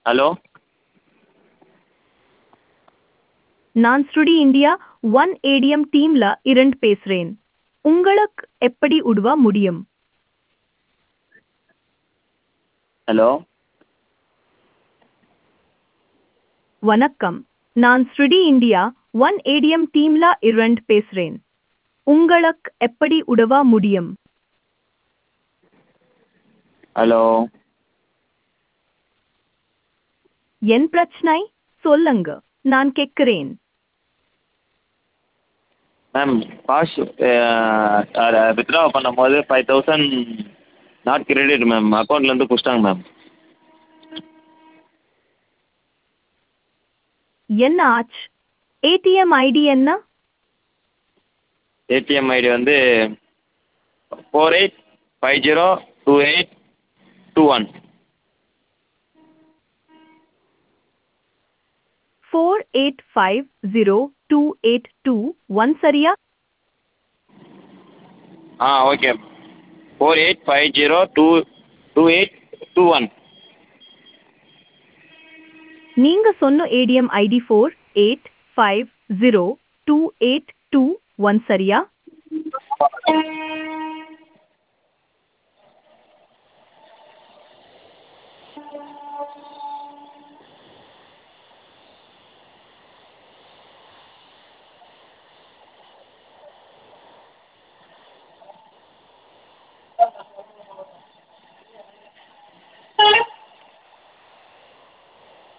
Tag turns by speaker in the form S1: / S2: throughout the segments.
S1: hello
S2: நான் ஸ்ருடி India one ATM டீம்ல இருந்து பேசுறேன் உங்களுக்கு எப்படி உதவ முடியும்
S1: ஹலோ
S2: வணக்கம் நான் ஸ்ருடி இந்தியா ஒன் ஏடிஎம் டீம்ல இருந்து பேசுறேன் உங்களுக்கு எப்படி உதவ முடியும்
S1: ஹலோ
S2: என் பிரச்சனை சொல்லுங்க நான் கேட்கிறேன்
S1: மேம் காசு வித்ட்ரா பண்ணும்போது five thousand not credit ma'am அக்கௌண்ட்லேருந்து பிடிச்சிட்டாங்க மேம்
S2: என்ன ஆச்சு ஏடிஎம் ஐடி என்ன
S1: ஏடிஎம் ஐடி வந்து four eight five zero two eight two one
S2: four eight five zero two eight two one சரியா
S1: ஆ okay four eight five zero two two eight two one
S2: நீங்க சொன்ன ATM ID four eight five zero two eight two one சரியா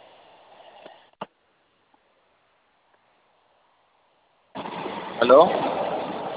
S1: hello